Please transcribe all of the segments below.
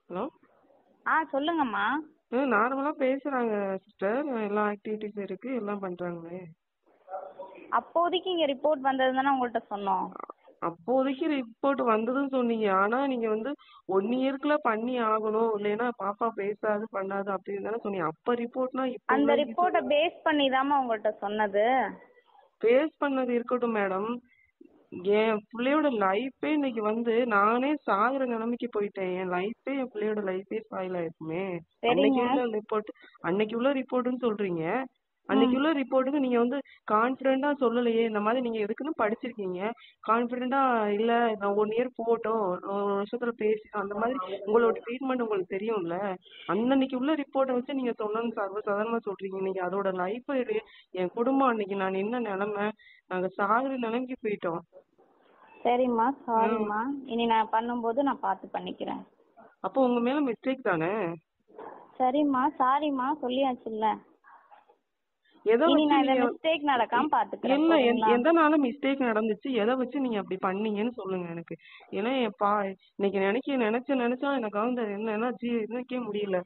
Hello ஆ சொல்லுங்கம்மா ம் நார்மலாக பேசுகிறாங்க சிஸ்டர் எல்லா ஆக்டிவிட்டீஸ் இருக்குது எல்லாம் பண்ணுறாங்களே அப்போதைக்கு இங்கே ரிப்போர்ட் வந்தது தானே உங்கள்கிட்ட சொன்னோம் அப்போதைக்கு ரிப்போர்ட் வந்ததுன்னு சொன்னீங்க ஆனால் நீங்கள் வந்து ஒன் இயர்க்குள்ள பண்ணி ஆகணும் இல்லைன்னா பாப்பா பேசாது பண்ணாது அப்படின்னு தானே சொன்னீங்க அப்போ ரிப்போர்ட்னா இப்போ அந்த ரிப்போர்ட்டை பேஸ் பண்ணி தாம்மா உங்கள்கிட்ட சொன்னது பேஸ் பண்ணது இருக்கட்டும் மேடம் என் பிள்ளையோட லைஃபே இன்னைக்கு வந்து நானே சாகுற நிலைமைக்கு போயிட்டேன் என் லைஃபே என் பிள்ளையோட லைஃபே ஸ்பாயில் ஆயிருக்குமே அன்னைக்கு சரிங்க. உள்ள ரிப்போர்ட் அன்னைக்கு உள்ள ரிப்போர்ட்னு சொல்றீங்க அன்னைக்கு உள்ள ரிப்போர்ட்டுக்கு நீங்க வந்து கான்பிடண்டா சொல்லலையே இந்த மாதிரி நீங்க எதுக்குன்னு படிச்சிருக்கீங்க கான்பிடண்டா இல்ல நான் ஒன் இயர் போகட்டும் ஒரு வருஷத்துல பேசிக்கலாம் அந்த மாதிரி உங்களோட ட்ரீட்மெண்ட் உங்களுக்கு தெரியும்ல அன்னன்னைக்கு உள்ள ரிப்போர்ட்டை வச்சு நீங்க சொன்னது சர்வசாதாரணமா சொல்றீங்க இன்னைக்கு அதோட லைஃப் என் குடும்பம் அன்னைக்கு நான் என்ன நிலைமை நாங்க சாகுற நிலைமைக்கு போயிட்டோம் சரிம்மா சாரிம்மா இனி நான் பண்ணும்போது நான் பார்த்து பண்ணிக்கிறேன் அப்போ உங்க மேல மிஸ்டேக் தானே சரிம்மா சாரிம்மா சொல்லியாச்சுல்ல எதை இனி வச்சு நான் இந்த நீங்க மிஸ்டேக் நடக்காம பாத்துக்கிறேன் இல்ல எந்த- போதுங்களா? எதனால மிஸ்டேக் நடந்துச்சு எதை வச்சு நீங்க அப்படி பண்ணீங்கன்னு சொல்லுங்க எனக்கு ஏன்னா என் பா இன்னைக்கு நினைக்க நினைச்சு நினைச்சா எனக்கு வந்து என்னன்னா ஜீ நினைக்கவே முடியல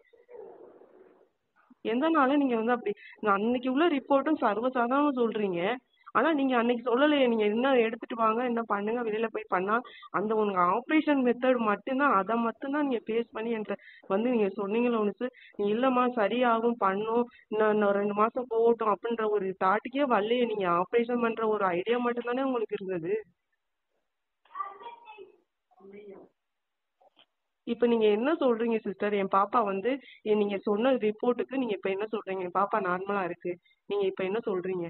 எதனால நீங்க வந்து அப்படி நான் அன்னைக்கு உள்ள ரிப்போர்ட்டும் சர்வசாதாரணமா சொல்றீங்க ஆனா நீங்க அன்னைக்கு சொல்லலையே நீங்க என்ன எடுத்துட்டு வாங்க என்ன பண்ணுங்க வெளியில போய் பண்ணா அந்த உங்க ஆபரேஷன் மெத்தட் மட்டும்தான் அதை மட்டும்தான் நீங்க பேஸ் பண்ணி என்கிட்ட வந்து நீங்க சொன்னீங்கல்ல ஒன்று நீ இல்லம்மா சரியாகும் பண்ணும் இன்னும் இன்னும் ரெண்டு மாசம் போகட்டும் அப்படின்ற ஒரு தாட்டுக்கே வரலையே நீங்க ஆபரேஷன் பண்ற ஒரு ஐடியா மட்டும் தானே உங்களுக்கு இருந்தது இப்ப நீங்க என்ன சொல்றீங்க சிஸ்டர் என் பாப்பா வந்து எ- நீங்க சொன்ன ரிப்போர்ட்டுக்கு நீங்க இப்ப என்ன சொல்றீங்க என் பாப்பா நார்மலா இருக்கு நீங்க இப்ப என்ன சொல்றீங்க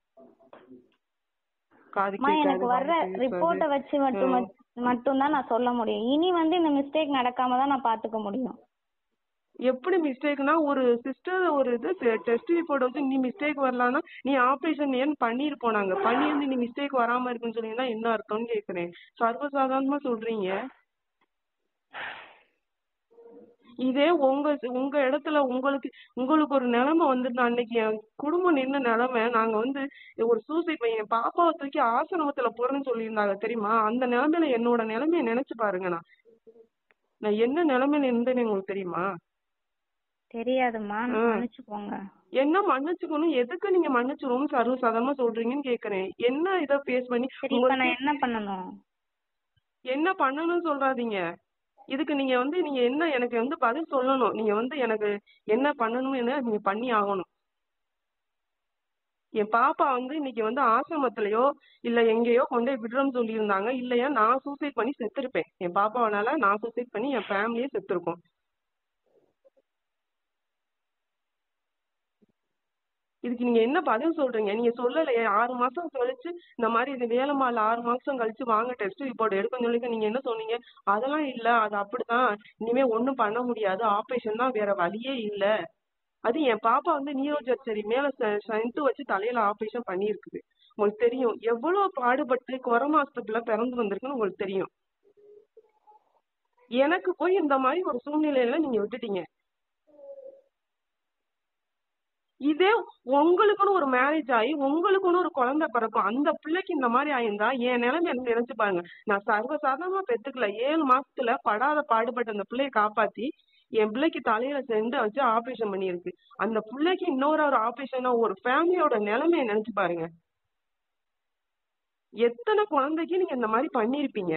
காது அம்மா எனக்கு கேட்காது வர்ற வாய் பேசாது. ரிப்போர்ட்டை வச்சு மட்டும் ம். மட்டும் தான் நான் சொல்ல முடியும் இனி வந்து இந்த மிஸ்டேக் நடக்காம தான் நான் பாத்துக்க முடியும் எப்படி மிஸ்டேக்னா ஒரு சிஸ்டர் ஒரு இது டெஸ்ட் ரிப்போர்ட் வச்சு நீ மிஸ்டேக் வரலான்னா நீ ஆபரேஷன் ஏன் பண்ணிருப்போம் நாங்க பண்ணியிருந்து நீ மிஸ்டேக் வராம இருக்குன்னு சொன்னீங்கன்னா என்ன அர்த்தம்னு கேக்குறேன் சர்வசாதாரணமா சொல்றீங்க இதே உங்க உங்க இடத்துல உங்களுக்கு உங்களுக்கு ஒரு நிலைமை வந்துட்டு அன்னைக்கு என் குடும்பம் நின்ன நிலைமை நாங்க வந்து ஒரு சூசைட் என் பாப்பாவை தூக்கி ஆசிரமத்துல போறேன்னு சொல்லியிருந்தாங்க தெரியுமா அந்த நிலைமையில என்னோட நிலைமைய நினைச்சு பாருங்க நான் நான் என்ன நிலைமையில இருந்தேன்னு உங்களுக்கு தெரியுமா தெரியாதும்மா ம். மன்னிச்சுக்கோங்க என்ன மன்னிச்சுக்கணும் எதுக்கு நீங்க மன்னிச்சுக்கணும் சர்வசாதாரணமா சொல்றீங்கன்னு கேக்குறேன் என்ன இத பேஸ் பண்ணி சரி இப்ப உங்களுக்கு நான் என்ன பண்ணணும் என்ன பண்ணணும்னு சொல்றாதீங்க இதுக்கு நீங்க வந்து நீங்க என்ன எனக்கு வந்து பதில் சொல்லணும் நீங்க வந்து எனக்கு என்ன பண்ணணும்னு நீங்க பண்ணி ஆகணும் என் பாப்பா வந்து இன்னைக்கு வந்து ஆசிரமத்திலயோ இல்ல எங்கேயோ கொண்டு போய் விடுறோம்னு சொல்லியிருந்தாங்க இல்லையா நான் சூசைட் பண்ணி செத்துருப்பேன் என் பாப்பாவனால நான் சூசைட் பண்ணி என் ஃபேமிலியே செத்துருக்கோம் இதுக்கு நீங்க என்ன பதில் சொல்றீங்க நீங்க சொல்லலையே ஆறு மாசம் கழிச்சு இந்த மாதிரி இது வேலைமால ஆறு மாசம் கழிச்சு வாங்க டெஸ்ட் ரிப்போர்ட் எடுக்கணும்னு சொல்லி நீங்க என்ன சொன்னீங்க அதெல்லாம் இல்ல அது அப்படிதான் இனிமே ஒண்ணும் பண்ண முடியாது ஆபரேஷன் தான் வேற வழியே இல்ல அது என் பாப்பா வந்து நியூரோ சர்ஜரி மேல சென்ட் வச்சு தலையில ஆபரேஷன் பண்ணியிருக்குது உங்களுக்கு தெரியும் எவ்வளவு பாடுபட்டு கொரோனா ஹாஸ்பிட்டல்ல பிறந்து வந்திருக்குன்னு உங்களுக்கு தெரியும் எனக்கு போய் இந்த மாதிரி ஒரு சூழ்நிலையில நீங்க விட்டுட்டீங்க இதே உங்களுக்குன்னு ஒரு மேரேஜ் ஆகி உங்களுக்குன்னு ஒரு குழந்தை பிறக்கும் அந்த பிள்ளைக்கு இந்த மாதிரி ஆயிருந்தா என் நிலைமை எனக்கு நினைச்சு பாருங்க நான் சர்வசாதாரணமா பெத்துக்கல ஏழு மாசத்துல படாத பாடுபட்ட அந்த பிள்ளைய காப்பாத்தி என் பிள்ளைக்கு தலையில செண்டை வச்சு ஆபரேஷன் பண்ணியிருக்கு அந்த பிள்ளைக்கு இன்னொரு ஒரு ஆபரேஷனா ஒரு ஃபேமிலியோட நிலைமைய நினைச்சு பாருங்க எத்தனை குழந்தைக்கு நீங்க இந்த மாதிரி பண்ணிருப்பீங்க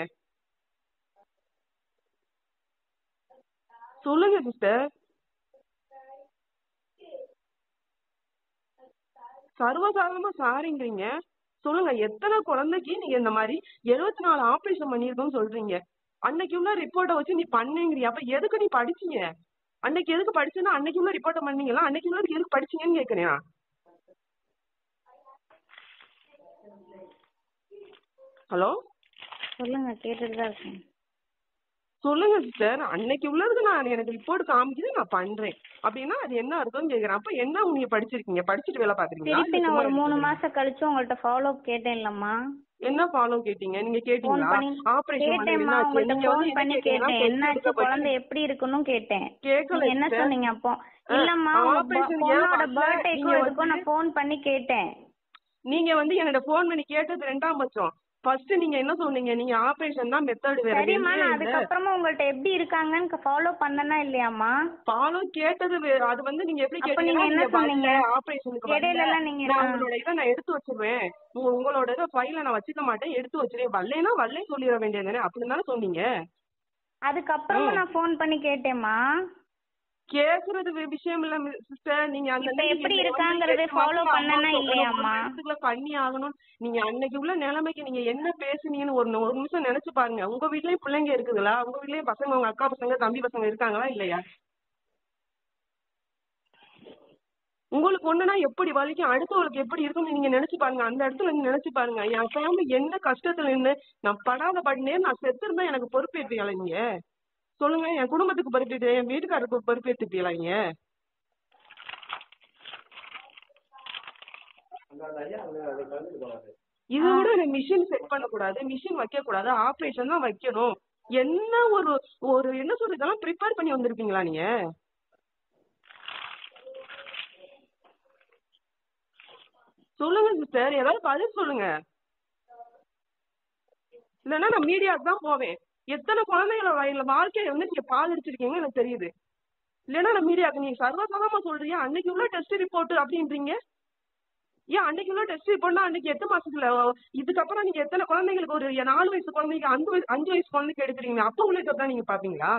சொல்லுங்க சிஸ்டர் சர்வசாதாரணமா சாரிங்கிறீங்க சொல்லுங்க எத்தனை குழந்தைக்கு நீங்க இந்த மாதிரி எழுபத்தி நாலு ஆபரேஷன் பண்ணிருக்கோம்னு சொல்றீங்க அன்னைக்கு உள்ள ரிப்போர்ட்டை வச்சு நீ பண்ணீங்கறியா அப்ப எதுக்கு நீ படிச்சீங்க அன்னைக்கு எதுக்கு படிச்சேன்னா அன்னைக்கு உள்ள ரிப்போர்ட்டை பண்ணீங்களா அன்னைக்கு உள்ள எதுக்கு படிச்சீங்கன்னு கேக்குறேன் ஹலோ சொல்லுங்க கேட்டுட்டு தான் இருக்கேன் சொல்லுங்க சிஸ்டர் அன்னைக்கு உள்ளதுக்கு நான் எனக்கு ரிப்போர்ட் காமிக்குது நான் பண்றேன் அப்படின்னா அது என்ன அர்த்தம்னு கேக்குறேன் அப்ப என்ன நீங்க படிச்சிருக்கீங்க படிச்சுட்டு வேலை பாக்குறீங்களா திருப்பி இல்ல நான் சும்மா ஒரு மூணு இருக்கீங்களா? மாசம் கழிச்சு உங்கள்ட்ட ஃபாலோ அப் கேட்டேன்லம்மா என்ன ஃபாலோ கேட்டீங்க நீங்க ஃபோன் கேட்டீங்களா பண்ணி ஆபரேஷன் கேட்டேன்மா உங்கள்ட்ட ஃபோன் பண்ணி கேட்டேன் என்னாச்சு குழந்தை எப்படி இருக்குன்னு கேட்டேன் கேட்கல நீங்க என்ன sister. சொன்னீங்க அப்போ ஆ, இல்லம்மா உங்க operation பொ- ஏன் பொண்ணோட வரல? பர்த்டேக்கும் நீங்க இதுக்கும் நான் வந்து- ஃபோன் பண்ணி கேட்டேன் நீங்க வந்து என்னோட ஃபோன் பண்ணி கேட்டது ரெண்டாம் பட்சம் ஃபர்ஸ்ட் நீங்க என்ன சொன்னீங்க நீங்க ஆபரேஷன் தான் மெத்தட் வேற சரிம்மா வெளியே நான் இல்ல அதுக்கப்புறமா உங்கள்ட்ட எப்படி இருக்காங்கன்னு ஃபாலோ பண்ணனா இல்லையாம்மா ஃபாலோ கேட்டது வே- அது வந்து நீங்க எப்படி அப்ப நீங்க கேட்டீங்கன்னா என்ன நீங்க வரல சொன்னீங்க? ஆபரேஷனுக்கு வரல இடையில எல்லாம் நீங்க நான் ஆ. உங்களோட இதை நான் எடுத்து வச்சிருவேன் உங்க- உங்களோட இதை ஃபைல நான் வச்சுக்க மாட்டேன் எடுத்து வச்சிருவேன் வரலைன்னா வரலே சொல்லிட வேண்டியது அப்படின்னு தானே சொன்னீங்க அதுக்கப்புறமா ம். நான் ஃபோன் பண்ணி கேட்டேம்மா கேக்குறது வி- விஷயம் இல்ல சிஸ்டர் நீங்க அந்த இப்ப நீங்க எப்படி வந்து இருக்காங்கறத எட்டு follow மாசம் பண்ணனா amount ஒரு இல்லையாம்மா? வருஷத்துக்குள்ள பண்ணி ஆகணும் நீங்க அன்னைக்கு உள்ள நிலைமைக்கு நீங்க என்ன பேசுனீங்கன்னு ஒரு நி- ஒரு நிமிஷம் நினைச்சு பாருங்க உங்க வீட்லயும் பிள்ளைங்க இருக்குதுங்களா உங்க வீட்லயும் பசங்க உங்க அக்கா பசங்க தம்பி பசங்க இருக்காங்களா இல்லையா உங்களுக்கு ஒண்ணுனா எப்படி வலிக்கும் அடுத்தவங்களுக்கு எப்படி இருக்கும்னு நீங்க நினைச்சு பாருங்க அந்த இடத்துல நீங்க நினைச்சு பாருங்க என் ஃபேமிலி என்ன கஷ்டத்துல நின்னு நான் படாத படினே நான் செத்துருந்தா எனக்கு பொறுப்பேற்பீங்களா நீங்க சொல்லுங்க என் குடும்பத்துக்கு பொறுப்பேற்று என் வீட்டுக்காரருக்கு பொறுப்பேற்றுப்பீங்களா நீங்க இதை விட மிஷின் செட் பண்ணக்கூடாது மிஷின் வைக்க கூடாது ஆபரேஷன் தான் வைக்கணும் என்ன ஒரு ஒரு என்ன சொல்றது இதெல்லாம் ப்ரிப்பேர் பண்ணி வந்திருப்பீங்களா நீங்க சொல்லுங்க சிஸ்டர் ஏதாவது பதில் சொல்லுங்க இல்லைன்னா நான் மீடியாவுக்கு தான் போவேன் எத்தனை குழந்தைகளோட வயல வாழ்க்கையை வந்து நீங்க பாதிச்சிருக்கீங்க எனக்கு தெரியுது இல்லைன்னா நான் மீடியாவுக்கு நீங்க சர்வசாதாரணமா சொல்றீங்க அன்னைக்கு உள்ள டெஸ்ட் ரிப்போர்ட் அப்படின்றீங்க ஏன் அன்னைக்கு உள்ள டெஸ்ட் ரிப்போர்ட்னா அன்னைக்கு எட்டு மாசத்துல இதுக்கப்புறம் நீங்க எத்தனை குழந்தைங்களுக்கு ஒரு நாலு வயசு குழந்தைக்கு அஞ்சு வயசு அஞ்சு வயசு குழந்தைக்கு எடுக்கிறீங்க அப்ப உள்ள தான் நீங்க பாப்பீங்களா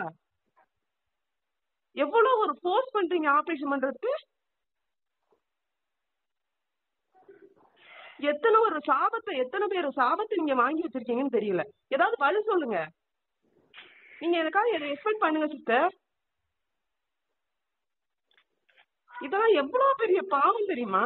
எவ்வளவு ஒரு ஃபோர்ஸ் பண்றீங்க ஆபரேஷன் பண்றதுக்கு எத்தனை ஒரு சாபத்தை எத்தனை பேர் சாபத்தை நீங்க வாங்கி வச்சிருக்கீங்கன்னு தெரியல ஏதாவது பதில் சொல்லுங்க நீங்க எனக்காக எதை எக்ஸ்பெக்ட் பண்ணுங்க சிஸ்டர் இதெல்லாம் எவ்வளவு பெரிய பாவம் தெரியுமா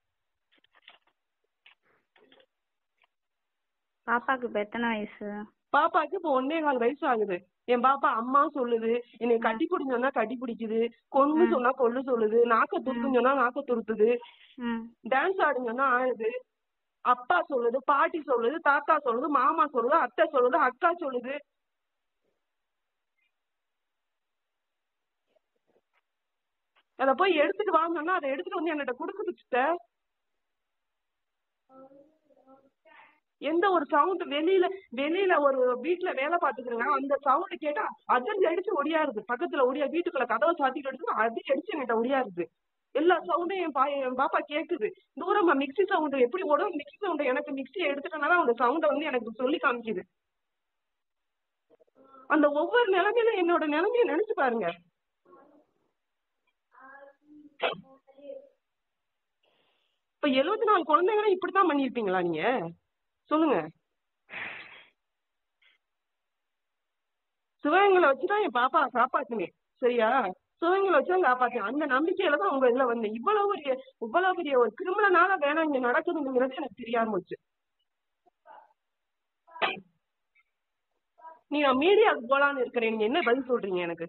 பாப்பாக்கு இப்ப எத்தனை வயசு பாப்பாக்கு இப்போ ஒன்னே கால் வயசு ஆகுது என் பாப்பா அம்மா சொல்லுது என்னை கட்டி பிடின்னு சொன்னா கட்டி பிடிக்குது கொன்னு சொன்னா கொல்லு சொல்லுது நாக்க துருத்துன்னு சொன்னா நாக்க துருத்துது ம் டான்ஸ் ஆடுன்னு சொன்னா ஆடுது அப்பா சொல்லுது பாட்டி சொல்லுது தாத்தா சொல்லுது மாமா சொல்லுது அத்தை சொல்லுது அக்கா சொல்லுது அத போய் எடுத்துட்டு வாங்கன்னா அதை எடுத்துட்டு வந்து என்கிட்ட கொடுக்குது சிஸ்டர் எந்த ஒரு சவுண்ட் வெளியில வெளியில ஒரு வீட்ல வேலை பாத்துக்கிறேங்க அந்த சவுண்ட் கேட்டா அதிர்ச்சி அடிச்சு ஒடியாருது பக்கத்துல ஒடியா வீட்டுக்குள்ள கதவை சாத்திட்டு எடுத்து அதிர்ச்சி அடிச்சு என்கிட்ட ஒடியாருது எல்லா சவுண்டும் என் பா என் பாப்பா கேக்குது தூரமா மிக்ஸி சவுண்ட் எப்படி ஓடும் மிக்ஸி சவுண்ட் எனக்கு மிக்ஸி எடுத்துட்டனால அந்த சவுண்ட வந்து எனக்கு சொல்லி காமிக்குது அந்த ஒவ்வொரு நிலைமையில என்னோட நிலைமைய நினைச்சு பாருங்க இப்ப எழுபத்தி நாலு குழந்தைங்களும் இப்படித்தான் பண்ணிருப்பீங்களா நீங்க சொல்லுங்க சிவகங்களை வச்சுதான் என் பாப்பா காப்பாத்தினேன் சரியா சிவகங்களை வச்சுதான் காப்பாத்தினேன் அந்த நம்பிக்கையில தான் உங்க இதுல வந்தேன் இவ்வளவு பெரிய இவ்வளவு பெரிய ஒரு கிரிமினலால வேணாம் இங்க நடக்குதுங்கிறது எனக்கு தெரியாம போச்சு நீ நான் மீடியாவுக்கு போலான்னு இருக்கிறேன் நீங்க என்ன பதில் சொல்றீங்க எனக்கு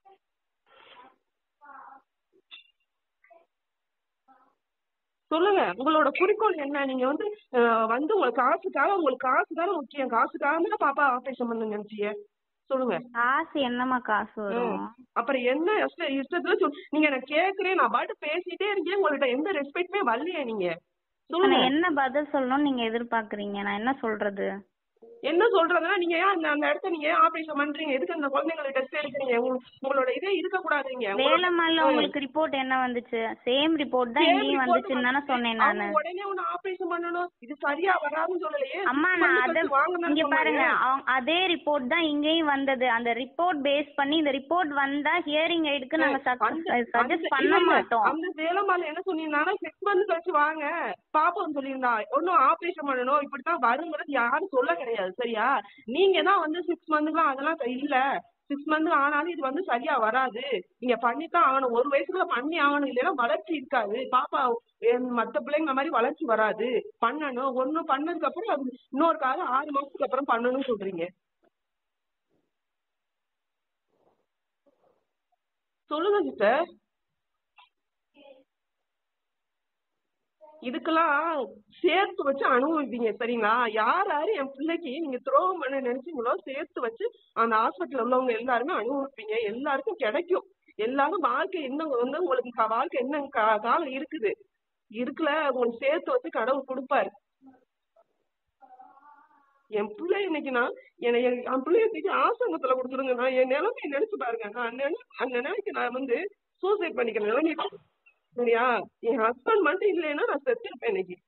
சொல்லுங்க உங்களோட குறிக்கோள் என்ன நீங்க வந்து அஹ், வந்து உங்களுக்கு காசுக்காக உங்களுக்கு காசு தானே முக்கியம் காசுக்காக தானே பாப்பா ஆபரேஷன் பண்ண நினைச்சீங்க சொல்லுங்க காசு என்னம்மா காசு வரும் அப்புறம் என்ன இஷ்ட- இஷ்டத்துல சொல் நீங்க நான் கேக்குறேன் நான் பாட்டு பேசிட்டே இருக்கேன் உங்கள்ட்ட எந்த ரெஸ்பெக்ட்மே வரலையே நீங்க சொல்லுங்க நான் என்ன பதில் சொல்லணும்னு நீங்க எதிர்பார்க்கறீங்க நான் என்ன சொல்றது என்ன சொல்றதுன்னா நீங்க ஏன் அந்த அந்த இடத்த நீங்க ஏன் ஆபரேஷன் பண்றீங்க எதுக்கு அந்த குழந்தைங்களுக்கு டெஸ்ட் எடுக்கிறீங்க உங்க- உங்களோட இதே இருக்க கூடாதுங்க வேலம்மாள்ல உங்களுக்கு ரிப்போர்ட் என்ன வந்துச்சு சேம் ரிப்போர்ட் தான் இங்கேயும் வந்துச்சுன்னு தானே சொன்னேன் நானு உடனே ஒண்ணு ஆபரேஷன் பண்ணணும் இது சரியா வராதுன்னு சொல்லலையே அம்மா six நான் months அத கழிச்சு வாங்கணும்னு இங்க பாருங்க சொன்னாங்க. அவங்க- அதே ரிப்போர்ட் தான் இங்கேயும் வந்தது அந்த ரிப்போர்ட் பேஸ் பண்ணி இந்த ரிப்போர்ட் வந்தா ஹியரிங் எய்டுக்கு நாங்க அந்த- சஜஸ்ட் அந்த- பண்ண இல்ல, இல்ல. மாட்டோம் அந்த வேலம்மாள் என்ன சொல்லியிருந்தாங்கன்னா சிக்ஸ் மந்த் கழிச்சு வாங்க பாப்போம் சொல்லியிருந்தா ஒன்னும் ஆபரேஷன் பண்ணணும் இப்படித்தான் வருங்கிறது யாரும் சொல்ல கிடையாது சரியா நீங்க தான் வந்து சிக்ஸ் மந்த்க்குலாம் அதெல்லாம் இல்ல சிக்ஸ் மந்த் ஆனாலும் இது வந்து சரியா வராது நீங்க பண்ணித்தான் ஆகணும் ஒரு வயசுக்குள்ள பண்ணி ஆகணும் இல்லைன்னா வளர்ச்சி இருக்காது பாப்பா என் மத்த பிள்ளைங்க மாதிரி வளர்ச்சி வராது பண்ணணும் ஒண்ணு பண்ணதுக்கு அப்புறம் அது இன்னொரு காலம் ஆறு மாசத்துக்கு அப்புறம் பண்ணணும்னு சொல்றீங்க சொல்லுங்க சிஸ்டர் இதுக்கெல்லாம் சேர்த்து வச்சு அனுபவிப்பீங்க சரிங்களா யார் யாரு என் பிள்ளைக்கு நீங்க துரோகம் பண்ண நினைச்சீங்களோ சேர்த்து வச்சு அந்த ஹாஸ்பிட்டல் உள்ளவங்க எல்லாருமே அனுபவிப்பீங்க எல்லாருக்கும் கிடைக்கும் எல்லாரும் வாழ்க்கை இன்னும் வந்து உங்களுக்கு க- வாழ்க்கை என்ன கா- காலம் இருக்குது இருக்குல்ல உங்களுக்கு சேர்த்து வச்சு கடவுள் கொடுப்பாரு என் பிள்ளை இன்னைக்கு நான் என்னை என் என் பிள்ளைய தூக்கி ஆசங்கத்துல கொடுத்துருங்க நான் என் நிலைமையை நினைச்சு பாருங்க நான் நினை அந்த நிலைமைக்கு நான் வந்து சூசைட் பண்ணிக்கிற நிலைமை சரியா என் ஹஸ்பண்ட் மட்டும் இல்லைன்னா நான் செத்துருப்பேன் இன்னைக்கு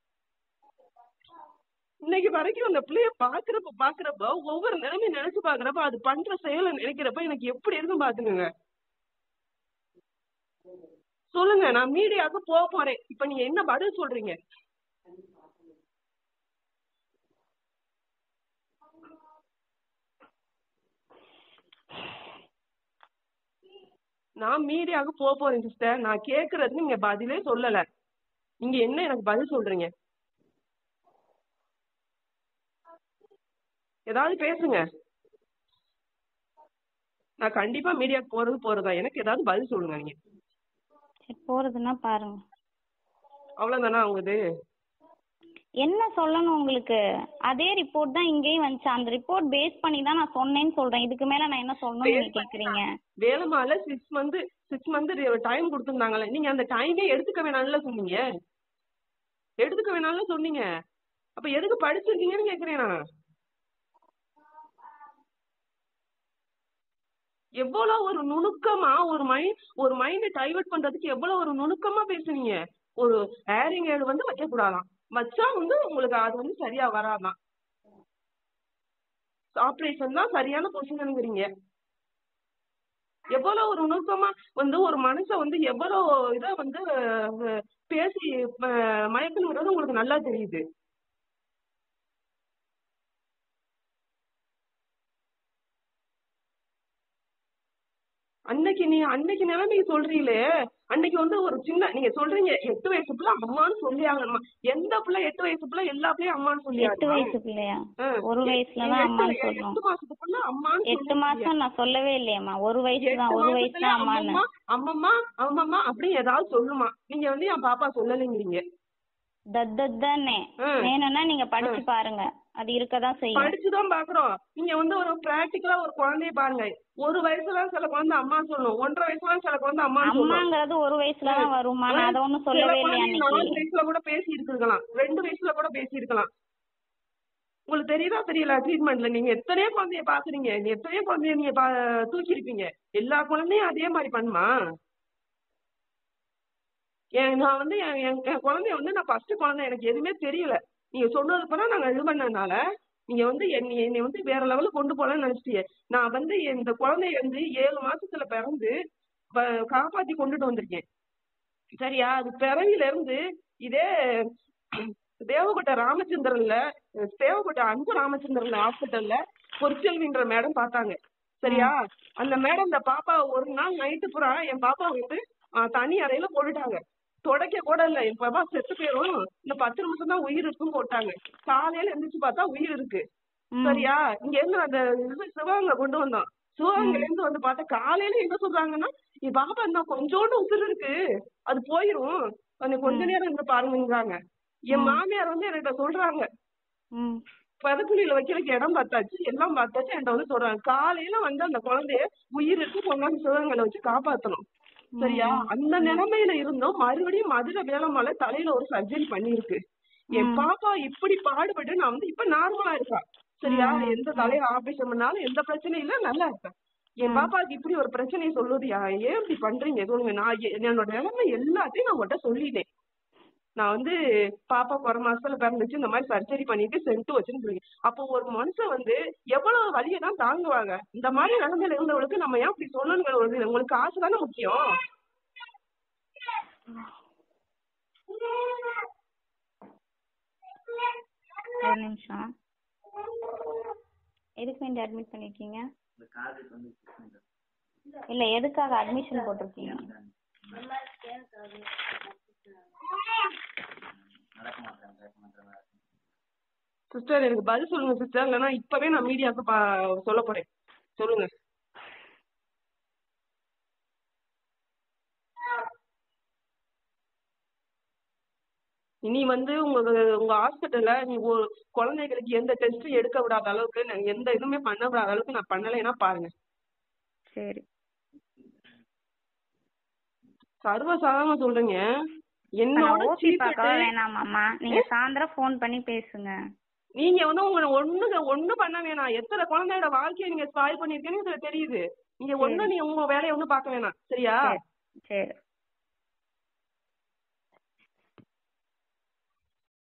இன்னைக்கு வரைக்கும் அந்த பிள்ளைய பாக்குறப்ப பாக்குறப்ப ஒவ்வொரு நிலைமையும் நினைச்சு பாக்குறப்ப அது பண்ற செயலை நினைக்கிறப்ப எனக்கு எப்படி இருக்கும் பாத்துக்கோங்க சொல்லுங்க நான் மீடியாவுக்கு போக போறேன் இப்ப நீங்க என்ன பதில் சொல்றீங்க நான் மீடியாவுக்கு போக போறேன் சிஸ்டர் நான் கேக்குறதுக்கு நீங்க பதிலே சொல்லல நீங்க என்ன எனக்கு பதில் சொல்றீங்க ஏதாவது பேசுங்க நான் கண்டிப்பா மீடியாவுக்கு போறது போறதா எனக்கு ஏதாவது பதில் சொல்லுங்க நீங்க சரி போறதுன்னா பாருங்க அவ்வளவுதானா அவங்க இது என்ன சொல்லணும் உங்களுக்கு அதே ரிப்போர்ட் தான் இங்கேயும் வந்துச்சு அந்த ரிப்போர்ட் பேஸ் பண்ணி தான் நான் சொன்னேன்னு சொல்றேன் இதுக்கு மேல நான் என்ன சொல்லணும்னு நீங்க கேக்குறீங்க வேலமால six month six month time கொடுத்துருந்தாங்கல்ல நீங்க அந்த டைமே எடுத்துக்க வேணாம்ல சொன்னீங்க எடுத்துக்க வேணாம்ல சொன்னீங்க அப்ப எதுக்கு படிச்சிருக்கீங்கன்னு கேக்குறேன் நான் எவ்வளவு ஒரு நுணுக்கமா ஒரு மைண்ட் ஒரு மைண்ட் டைவர்ட் பண்றதுக்கு எவ்வளவு ஒரு நுணுக்கமா பேசுனீங்க ஒரு ஏரிங் ஏடு வந்து வைக்க கூடாதாம் வச்சா வந்து உங்களுக்கு அது வந்து சரியா வராதாம் ஆபரேஷன் தான் சரியான பொசிஷனுங்கிறீங்க எவ்வளவு ஒரு நுணுக்கமா வந்து ஒரு மனுஷன் வந்து எவ்வளவு இத வந்து அஹ், பேசி அஹ், மயக்கணுங்கிறது உங்களுக்கு நல்லா தெரியுது அன்னைக்கு நீ அன்னைக்கு நிலைமைக்கு சொல்றீங்களே அன்னைக்கு வந்து ஒரு சின்ன நீங்க சொல்றீங்க எட்டு வயசு பிள்ளை அம்மான்னு சொல்லியாங்கம்மா எந்த பிள்ளை எட்டு வயசு பிள்ளை எல்லா பிள்ளையும் அம்மான்னு எட்டு சொல்லியாங்க வயசு பிள்ளையா ஒரு வயசுல தான் அம்மான்னு சொல்லணும் எட்டு மாசத்துக்குள்ள அம்மான்னு எட்டு சொல்லியா? மாசம் நான் சொல்லவே இல்லையேம்மா ஒரு வயசு தான் எட்டு ஒரு வயசு மாசத்துல தான் அம்மான்னு அம்மம்மா அம்மம்மா அம்மம்மா அப்படி ஏதாவது சொல்லுமா நீங்க வந்து என் பாப்பா சொல்லலைங்கிறீங்க தத்தத்தானே ம். வேணும்னா நீங்க படிச்சு பாருங்க அது இருக்கதான் செய்யும் படிச்சுதான் பாக்குறோம் நீங்க வந்து ஒரு பிராக்டிக்கலா ஒரு குழந்தைய பாருங்க ஒரு வயசுல சில குழந்தை அம்மா சொல்லும் ஒன்றரை வயசுல சில குழந்தை அம்மா சொல்லும் அம்மாங்கிறது ஒரு வயசுல தான் வருமா நான் அதை ஒண்ணும் சில சொல்லவே இல்லையா குழந்தை நாலு அன்னைக்கு வயசுல கூட பேசி இருக்கலாம் ரெண்டு வயசுல கூட பேசி இருக்கலாம் உங்களுக்கு தெரியுதா தெரியல ட்ரீட்மெண்ட்ல நீங்க எத்தனையோ குழந்தைய பாக்குறீங்க நீ எத்தனையோ குழந்தைய நீங்க பா- தூக்கி இருப்பீங்க எல்லா குழந்தையும் அதே மாதிரி பண்ணுமா ஏன் நான் வந்து என் என் என் குழந்தைய வந்து நான் ஃபர்ஸ்ட் குழந்தை எனக்கு எதுவுமே தெரியல நீங்க சொன்னது போல நாங்க இது பண்ணதுனால நீங்க வந்து என்னை என்னை வந்து வேற லெவலுக்கு கொண்டு போகலாம்னு நினைச்சிட்டீங்க நான் வந்து இந்த குழந்தைய வந்து ஏழு மாசத்துல பிறந்து ப- காப்பாத்தி கொண்டுட்டு வந்திருக்கேன் சரியா அது பிறவில இருந்து இதே தேவகோட்டை ராமச்சந்திரன்ல தேவகோட்டை அன்பு ராமச்சந்திரன்ல ஹாஸ்பிட்டல்ல பொற்செல்வின்ற மேடம் பார்த்தாங்க சரியா அந்த மேடம் இந்த பாப்பா ஒரு நாள் நைட்டு பூரா என் பாப்பா வந்து ஆ, தனி அறையில போட்டுட்டாங்க தொடக்க கூட இல்ல என் பாப்பா செத்து போயிரும் இந்த பத்து நிமிஷம் தான் உயிர் இருக்குன்னு போட்டாங்க காலையில எந்திரிச்சு பார்த்தா உயிர் இருக்கு ம். சரியா இங்க இருந்து அந்த இது சிவகங்கை கொண்டு வந்தோம் சிவகங்கையில இருந்து வந்து பார்த்தா காலையில என்ன சொல்றாங்கன்னா என் பாப்பா இன்னும் கொஞ்சோண்டு உசுறு இருக்கு அது போயிரும் கொஞ்சம் கொஞ்ச நேரம் இருந்து பாருங்கன்றாங்க என் மாமியார் வந்து என்கிட்ட சொல்றாங்க ம் பதக்குழியில வைக்கிறதுக்கு இடம் பார்த்தாச்சு எல்லாம் பார்த்தாச்சு என்கிட்ட வந்து சொல்றாங்க காலையில வந்து அந்த குழந்தைய உயிர் இருக்கு கொண்டாந்து சிவகங்கையில வச்சு காப்பாத்தணும் சரியா அந்த நிலைமையில இருந்தோம் மறுபடியும் மதுரை வேலம்மால தலையில ஒரு சர்ஜரி பண்ணிருக்கு என் பாப்பா இப்படி பாடுபட்டு நான் வந்து இப்ப நார்மலா இருக்கா சரியா எந்த தலையில ஆபரேஷன் பண்ணாலும் எந்த பிரச்சனையும் இல்ல நல்லா இருக்கா என் பாப்பாவுக்கு இப்படி ஒரு பிரச்சனையை சொல்லுதியா ஏன் இப்படி பண்றீங்க சொல்லுங்க நான் எ- என்னோட நிலைமை எல்லாத்தையும் நான் உங்கள்கிட்ட சொல்லிட்டேன் நான் வந்து பாப்பா குறை மாசத்துல பிறந்துச்சு இந்த மாதிரி சர்ஜரி பண்ணிட்டு சென்ட்டு வச்சுன்னு சொல்லி அப்போ ஒரு மனுஷன் வந்து எவ்வளவு வலியை தான் தாங்குவாங்க இந்த மாதிரி நிலைமையில இருந்தவங்களுக்கு நம்ம ஏன் இப்படி சொல்லணுங்கிற ஒரு இது. உங்களுக்கு காசு தானே முக்கியம் ஒரு நிமிஷம் எதுக்கு வேண்டி அட்மிட் பண்ணிருக்கீங்க இல்ல எதுக்காக அட்மிஷன் போட்டிருக்கீங்க சிஸ்டர் எனக்கு பதில் சொல்லுங்க சிஸ்டர் இல்லைன்னா இப்பவே நான் மீடியாவுக்கு பா சொல்ல போறேன் சொல்லுங்க இனி வந்து உங்க உங்க ஹாஸ்பிட்டல்ல நீ ஒரு குழந்தைகளுக்கு எந்த டெஸ்டும் எடுக்க விடாத அளவுக்கு நான் எந்த இதுவுமே பண்ண விடாத அளவுக்கு நான் பண்ணலைன்னா பாருங்க சரி சர்வசாதாரணமா சொல்றீங்க இப்ப நான் என்னோட ஓபி cheap பார்க்கவா rate- வேணாமாம்மா நீங்க சாயந்தரம் ஃபோன் பண்ணி பேசுங்க நீங்க வந்து உங்க ஒண்ணு ஒண்ணு பண்ண வேணாம் எத்தனை குழந்தையோட வாழ்க்கையை நீங்க ஸ்பாயில் பண்ணிருக்கீங்கன்னு இதுல தெரியுது நீங்க ஒண்ணு நீங்க உங்க வேலையை ஒண்ணும் பார்க்க வேணாம் சரியா சரி சரி